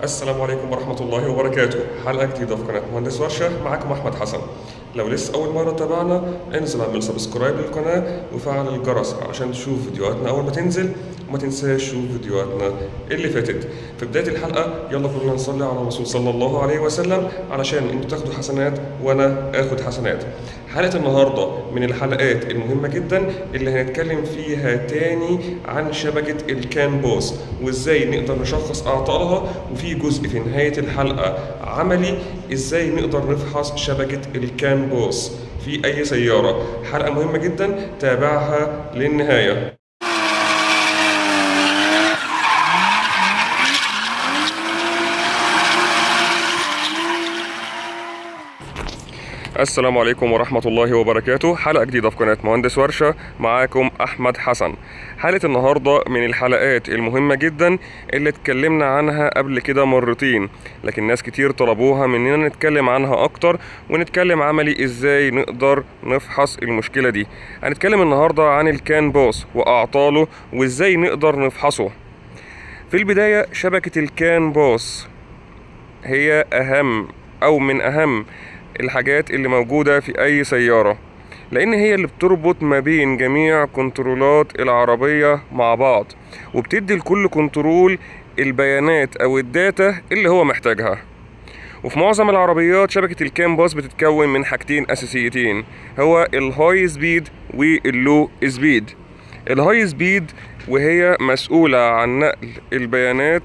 السلام عليكم ورحمة الله وبركاته حلقة جديدة في قناة مهندس ورشة معاكم أحمد حسن لو لسه أول مرة تابعنا انزل اعمل سبسكرايب للقناة وفعل الجرس عشان تشوف فيديوهاتنا أول ما تنزل وما تنساش تشوف فيديوهاتنا اللي فاتت في بداية الحلقة يلا كلنا نصلي على الرسول صلى الله عليه وسلم علشان انتوا تاخدوا حسنات وأنا آخد حسنات حلقة النهاردة من الحلقات المهمة جدا اللي هنتكلم فيها تاني عن شبكة الكان بوس وازاي نقدر نشخص أعطالها وفي جزء في نهاية الحلقة عملي ازاي نقدر نفحص شبكة الكان بوس في أي سيارة حلقة مهمة جدا تابعها للنهاية السلام عليكم ورحمة الله وبركاته حلقة جديدة في قناة مهندس ورشة معاكم أحمد حسن حلقة النهاردة من الحلقات المهمة جدا اللي اتكلمنا عنها قبل كده مرتين لكن ناس كتير طلبوها مننا نتكلم عنها أكتر ونتكلم عملي إزاي نقدر نفحص المشكلة دي هنتكلم النهاردة عن الكان بوس وأعطاله وإزاي نقدر نفحصه في البداية شبكة الكان بوس هي أهم أو من أهم الحاجات اللي موجودة في أي سيارة لأن هي اللي بتربط ما بين جميع كنترولات العربية مع بعض وبتدي لكل كنترول البيانات أو الداتا اللي هو محتاجها وفي معظم العربيات شبكة الكام باص بتتكون من حاجتين أساسيتين هو الهاي سبيد واللو سبيد الهاي سبيد وهي مسؤولة عن نقل البيانات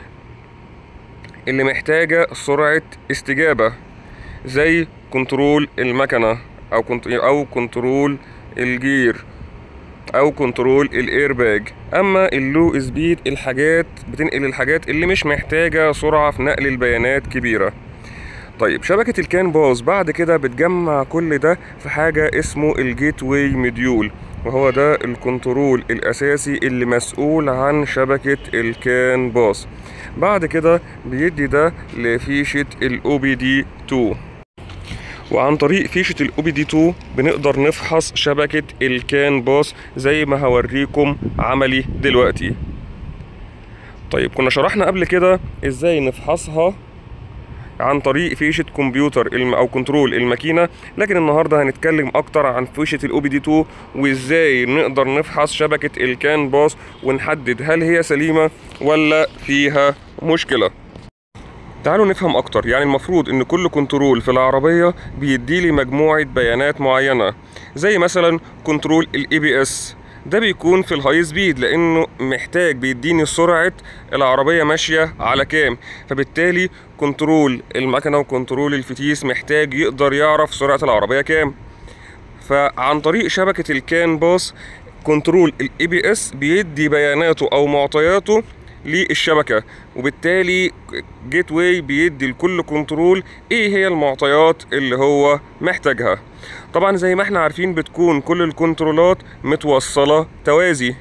اللي محتاجة سرعة استجابة زي كنترول المكنة أو كنت أو كنترول الجير أو كنترول الإيرباج أما اللو سبيد الحاجات بتنقل الحاجات اللي مش محتاجة سرعة في نقل البيانات كبيرة طيب شبكة الكان باص بعد كده بتجمع كل ده في حاجة اسمه الجيت واي مديول وهو ده الكنترول الأساسي اللي مسؤول عن شبكة الكان باص بعد كده بيدي ده لفيشة الاو بي دي 2 وعن طريق فيشة الاو بي دي 2 بنقدر نفحص شبكة الكان باص زي ما هوريكم عملي دلوقتي طيب كنا شرحنا قبل كده ازاي نفحصها عن طريق فيشة كمبيوتر الم او كنترول الماكينة لكن النهاردة هنتكلم اكتر عن فيشة الاو بي دي 2 وازاي نقدر نفحص شبكة الكان باص ونحدد هل هي سليمة ولا فيها مشكلة تعالوا نفهم اكتر يعني المفروض ان كل كنترول في العربية بيديلي مجموعة بيانات معينة زي مثلا كنترول الاي بي اس ده بيكون في الهاي سبيد لانه محتاج بيديني سرعة العربية ماشية على كام فبالتالي كنترول المكنة وكنترول الفتيس محتاج يقدر يعرف سرعة العربية كام فعن طريق شبكة الكان باص كنترول الاي بي اس بيدي بياناته او معطياته للشبكة وبالتالي جيت واي بيدي لكل كنترول ايه هي المعطيات اللي هو محتاجها طبعا زي ما احنا عارفين بتكون كل الكنترولات متوصلة توازي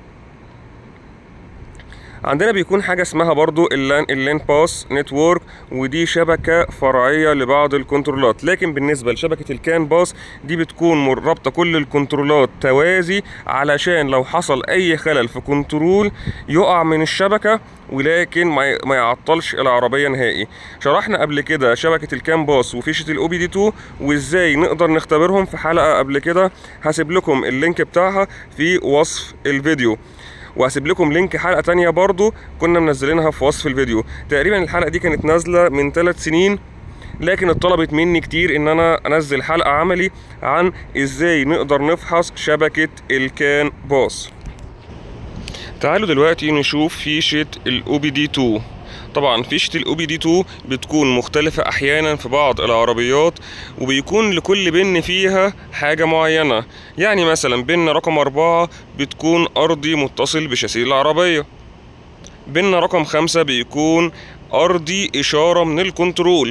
عندنا بيكون حاجة اسمها برضو اللان اللين باس نتورك ودي شبكة فرعية لبعض الكنترولات لكن بالنسبة لشبكة الكان باس دي بتكون رابطة كل الكنترولات توازي علشان لو حصل أي خلل في كنترول يقع من الشبكة ولكن ما يعطلش العربية نهائي شرحنا قبل كده شبكة الكان باس وفيشة الاو بي دي 2 وازاي نقدر نختبرهم في حلقة قبل كده هسيب لكم اللينك بتاعها في وصف الفيديو وهسيب لكم لينك حلقه تانية برضو كنا منزلينها في وصف الفيديو تقريبا الحلقه دي كانت نازله من ثلاث سنين لكن اتطلبت مني كتير ان انا انزل حلقه عملي عن ازاي نقدر نفحص شبكه الكان باص تعالوا دلوقتي نشوف فيشه الاو بي دي 2 طبعا فيشة الاو بي دي 2 بتكون مختلفة احيانا في بعض العربيات وبيكون لكل بن فيها حاجة معينة يعني مثلا بن رقم أربعة بتكون أرضي متصل بشاسيه العربية بن رقم خمسة بيكون أرضي إشارة من الكنترول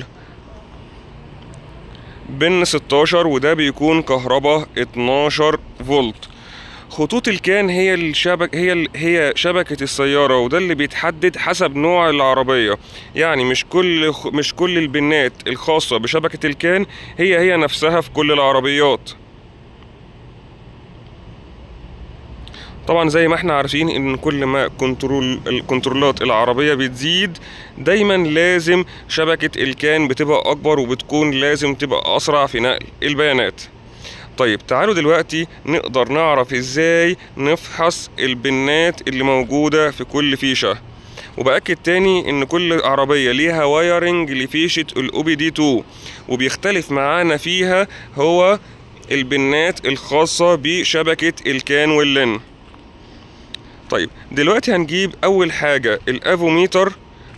بن 16 وده بيكون كهرباء 12 فولت خطوط الكان هي الشبك هي ال... هي شبكة السيارة وده اللي بيتحدد حسب نوع العربية يعني مش كل مش كل البنات الخاصة بشبكة الكان هي هي نفسها في كل العربيات طبعا زي ما احنا عارفين ان كل ما كنترول الكنترولات العربية بتزيد دايما لازم شبكة الكان بتبقى اكبر وبتكون لازم تبقى اسرع في نقل البيانات طيب تعالوا دلوقتي نقدر نعرف ازاي نفحص البنات اللي موجودة في كل فيشة وبأكد تاني ان كل عربية ليها وايرنج لفيشة الاو بي دي 2 وبيختلف معانا فيها هو البنات الخاصة بشبكة الكان واللن طيب دلوقتي هنجيب اول حاجة الافوميتر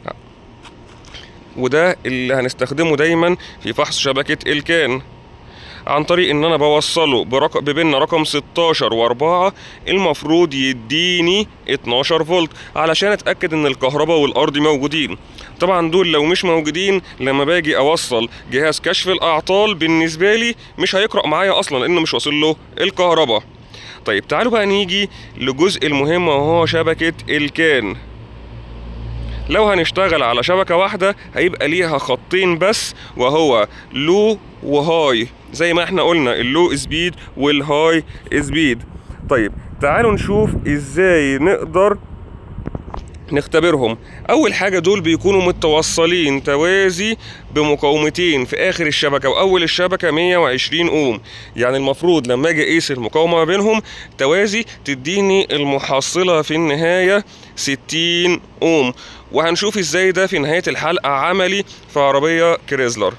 وده اللي هنستخدمه دايما في فحص شبكة الكان عن طريق ان انا بوصله برقم ببن رقم 16 و4 المفروض يديني 12 فولت علشان اتاكد ان الكهرباء والارض موجودين طبعا دول لو مش موجودين لما باجي اوصل جهاز كشف الاعطال بالنسبه لي مش هيقرا معايا اصلا لانه مش واصل له الكهرباء طيب تعالوا بقى نيجي لجزء المهم وهو شبكه الكان لو هنشتغل على شبكة واحدة هيبقى ليها خطين بس وهو لو وهاي زي ما احنا قلنا اللو سبيد والهاي سبيد طيب تعالوا نشوف ازاي نقدر نختبرهم اول حاجة دول بيكونوا متوصلين توازي بمقاومتين في اخر الشبكة واول الشبكة 120 اوم يعني المفروض لما اجي اقيس المقاومة ما بينهم توازي تديني المحصلة في النهاية 60 اوم وهنشوف ازاي ده في نهاية الحلقة عملي في عربية كريزلر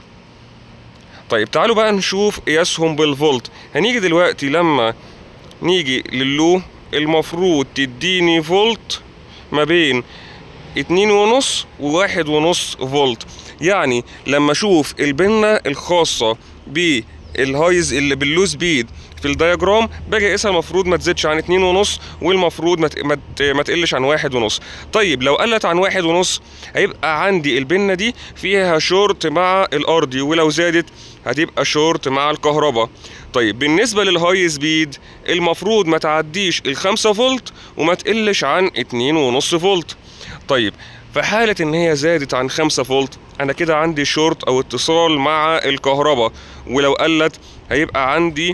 طيب تعالوا بقى نشوف قياسهم بالفولت هنيجي دلوقتي لما نيجي للو المفروض تديني فولت ما بين اتنين ونص وواحد ونص فولت يعني لما اشوف البنة الخاصة بالهايز اللي باللو سبيد في الدياجرام باجي اقيسها المفروض ما تزيدش عن اتنين ونص والمفروض ما, ت... ما, ت... ما تقلش عن واحد ونص طيب لو قلت عن واحد ونص هيبقى عندي البنة دي فيها شورت مع الارضي ولو زادت هتبقى شورت مع الكهرباء طيب بالنسبة للهاي سبيد المفروض ما تعديش الخمسة فولت وما تقلش عن اتنين ونص فولت طيب في حالة ان هي زادت عن خمسة فولت انا كده عندي شورت او اتصال مع الكهرباء ولو قلت هيبقى عندي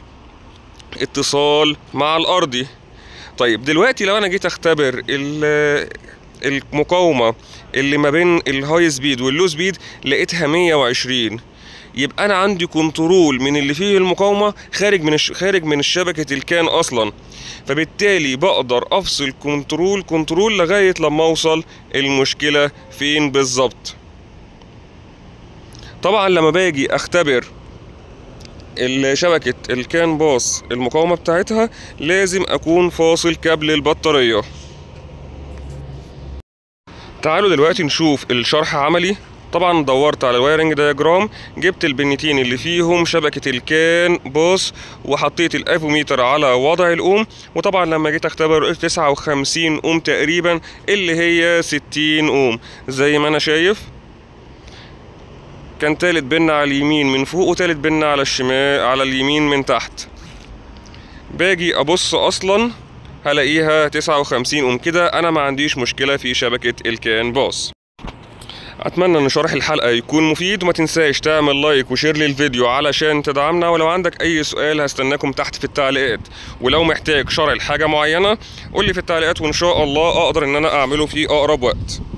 اتصال مع الارضي طيب دلوقتي لو انا جيت اختبر المقاومة اللي ما بين الهاي سبيد واللو سبيد لقيتها 120 يبقى انا عندي كنترول من اللي فيه المقاومه خارج من الش... خارج من الشبكه الكان اصلا فبالتالي بقدر افصل كنترول كنترول لغايه لما اوصل المشكله فين بالظبط طبعا لما باجي اختبر شبكة الكان باص المقاومة بتاعتها لازم أكون فاصل كابل البطارية تعالوا دلوقتي نشوف الشرح عملي طبعا دورت على الوايرنج دياجرام جبت البنتين اللي فيهم شبكة الكان بوس وحطيت الافوميتر على وضع الاوم وطبعا لما جيت اختبر 59 اوم تقريبا اللي هي 60 اوم زي ما انا شايف كان تالت بن على اليمين من فوق وتالت بن على الشمال على اليمين من تحت باجي ابص اصلا هلاقيها 59 اوم كده انا ما عنديش مشكلة في شبكة الكان بوس اتمنى ان شرح الحلقه يكون مفيد وما تنساش تعمل لايك وشير للفيديو علشان تدعمنا ولو عندك اي سؤال هستناكم تحت في التعليقات ولو محتاج شرح لحاجه معينه قول لي في التعليقات وان شاء الله اقدر ان انا اعمله في اقرب وقت